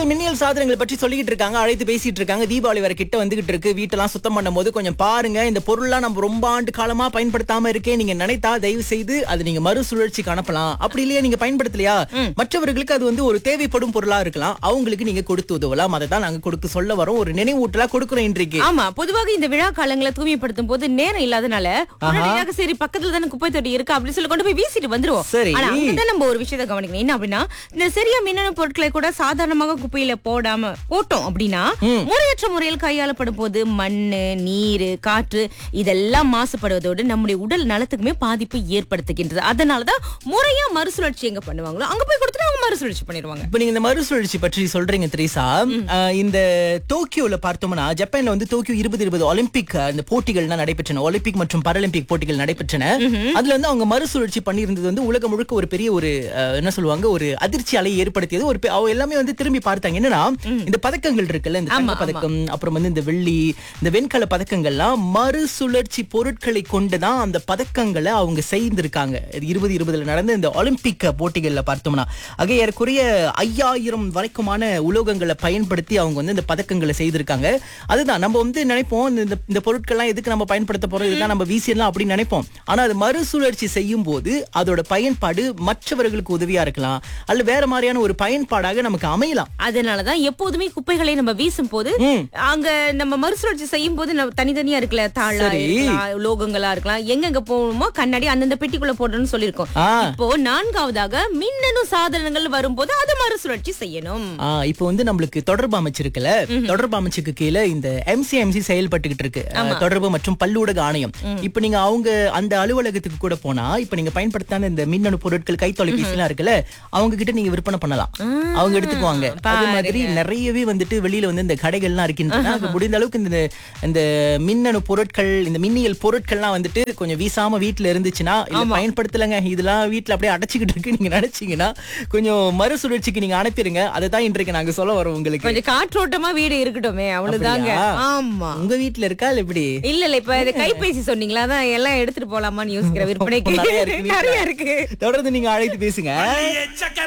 மின்னியல் சாதனங்கள் பற்றி சொல்லிக்கிட்டு இருக்காங்க அழைத்து பேசிட்டு இருக்காங்க தீபாவளி வர கிட்ட வந்துகிட்டு இருக்கு வீட்டெல்லாம் சுத்தம் பண்ணும்போது கொஞ்சம் பாருங்க இந்த பொருள்லாம் நம்ம ரொம்ப ஆண்டு காலமா பயன்படுத்தாம இருக்கே நீங்க நினைத்தா தயவு செய்து அது நீங்க மறுசுழற்சிக்கு அனுப்பலாம் அப்படி இல்லையா நீங்க பயன்படுத்தலையா மற்றவர்களுக்கு அது வந்து ஒரு தேவைப்படும் பொருளா இருக்கலாம் அவங்களுக்கு நீங்க கொடுத்து உதவலாம் அதை தான் நாங்க கொடுக்க சொல்ல வரோம் ஒரு நினைவூட்டலா கொடுக்குறோம் இன்றைக்கு ஆமா பொதுவாக இந்த விழா காலங்களை தூய்மைப்படுத்தும் போது நேரம் இல்லாதனால உடனடியாக சரி பக்கத்துல தானே குப்பை தொட்டி இருக்கு அப்படின்னு சொல்லி கொண்டு போய் வீசிட்டு வந்துருவோம் சரி. ஆனா அங்கதான் நம்ம ஒரு விஷயத்தை கவனிக்கணும் என்ன அப்படின்னா இந்த சிறிய மின்னணு பொருட்களை கூட சாதாரணமாக குப்பையில போடாம போட்டோம் அப்படின்னா முறையற்ற முறையில் கையாளப்படும் போது மண்ணு நீர் காற்று இதெல்லாம் மாசுபடுவதோடு நம்முடைய உடல் நலத்துக்குமே பாதிப்பு ஏற்படுத்துகின்றது அதனாலதான் முறையா மறுசுழற்சி எங்க பண்ணுவாங்களோ அங்க போய் கொடுத்துட்டு அவங்க மறுசுழற்சி பண்ணிடுவாங்க இப்ப நீங்க இந்த மறுசுழற்சி பற்றி சொல்றீங்க திரேசா அஹ், இந்த டோக்கியோல பார்த்தோம்னா ஜப்பான்ல வந்து டோக்கியோ இருபது இருபது ஒலிம்பிக் அஹ், இந்த போட்டிகள்லாம் நடைபெற்றன ஒலிம்பிக் மற்றும் பாராலிம்பிக் போட்டிகள் நடைபெற்றன அதுல வந்து அவங்க மறுசுழற்சி பண்ணியிருந்தது வந்து உலகம் முழுக்க ஒரு பெரிய ஒரு அஹ், என்ன சொல்லுவாங்க ஒரு அதிர்ச்சி அலை ஏற்படுத்தியது ஒரு பெ- அவங்க எல்லாமே வந்து திரும்பி பார்த்தாங்க என்னன்னா இந்த பதக்கங்கள் இருக்குல்ல இந்த தங்க பதக்கம் அப்புறம் வந்து இந்த வெள்ளி இந்த வெண்கல பதக்கங்கள்லாம் மறுசுழற்சி பொருட்களை கொண்டுதான் அந்த பதக்கங்களை அவங்க செய்திருக்காங்க இது இருபது இருபதுல நடந்த இந்த ஒலிம்பிக் போட்டிகள்ல பார்த்தோம்னா ஆக ஏறக்குறைய ஐயாயிரம் வரைக்குமான உலோகங்களை பயன்படுத்தி அவங்க வந்து இந்த பதக்கங்களை செய்திருக்காங்க அதுதான் நம்ம வந்து நினைப்போம் இந்த- இந்த இந்த பொருட்கள்லாம் எதுக்கு நம்ம பயன்படுத்த போறோம் இதுதான் நம்ம வீசிடலாம் அப்படின்னு நினைப்போம் ஆனா அது மறுசுழற்சி செய்யும் போது அதோட பயன்பாடு மற்றவர்களுக்கு உதவியா இருக்கலாம் அல்ல வேற மாதிரியான ஒரு பயன்பாடாக நமக்கு அமையலாம் அதனாலதான் எப்போதுமே குப்பைகளை நம்ம வீசும் போது அங்க நம்ம மறுசுழற்சி செய்யும் போது நம்ம தனித்தனியா இருக்குல்ல தாளா சரி. இருக்கலாம் லோகங்களா இருக்கலாம் எங்கெங்க போகணுமோ கண்ணாடி அந்தந்த பெட்டிக்குள்ள போடணும்னு சொல்லிருக்கோம் ஆ. இப்போ நான்காவதாக மின்னணு சாதனங்கள் வரும்போது அதை மறுசுழற்சி செய்யணும் ஆ இப்போ வந்து நம்மளுக்கு தொடர்பு அமைச்சு இருக்குல்ல தொடர்பு அமைச்சுக்கு கீழே இந்த எம்சிஎம்சி செயல்பட்டுக்கிட்டு இருக்கு அஹ், தொடர்பு மற்றும் பல்லூடக ஆணையம் இப்போ நீங்க அவங்க அந்த அலுவலகத்துக்கு கூட போனா இப்போ நீங்க பயன்படுத்தாத இந்த மின்னணு பொருட்கள் கை தொலைபேசி எல்லாம் இருக்குல்ல அவங்க கிட்ட நீங்க விற்பனை பண்ணலாம் அவங்க எடுத்துக்குவாங்க அதே மாதிரி நிறையவே வந்துட்டு வெளியில வந்து இந்த கடைகள்லாம் இருக்கின்றன அங்க முடிந்த அளவுக்கு இந்த இந்த மின்னணு பொருட்கள் இந்த மின்னியல் பொருட்கள்லாம் வந்துட்டு கொஞ்சம் வீசாம வீட்ல இருந்துச்சுன்னா இல்ல பயன்படுத்தலங்க இதெல்லாம் வீட்ல அப்படியே அடைச்சுக்கிட்டு இருக்கு நீங்க நினைச்சீங்கன்னா கொஞ்சம் மறுசுழற்சிக்கு நீங்க அனுப்பிடுங்க அதுதான் இன்றைக்கு நாங்க சொல்ல வரோம் உங்களுக்கு கொஞ்சம் காற்றோட்டமா வீடு இருக்கட்டுமே அவ்வளவுதாங்க அப்படியா? ஆமா உங்க வீட்ல இருக்கா இல்ல எப்படி இல்ல இல்ல இப்ப இது கைபேசி சொன்னீங்களா அதான் எல்லாம் எடுத்துட்டு போலாமான்னு யோசிக்கிற விற்பனைக்கு நிறைய இருக்கு வீட்ல. நிறைய இருக்கு தொடர்ந்து நீங்க அழைத்து பேசுங்க சக்கர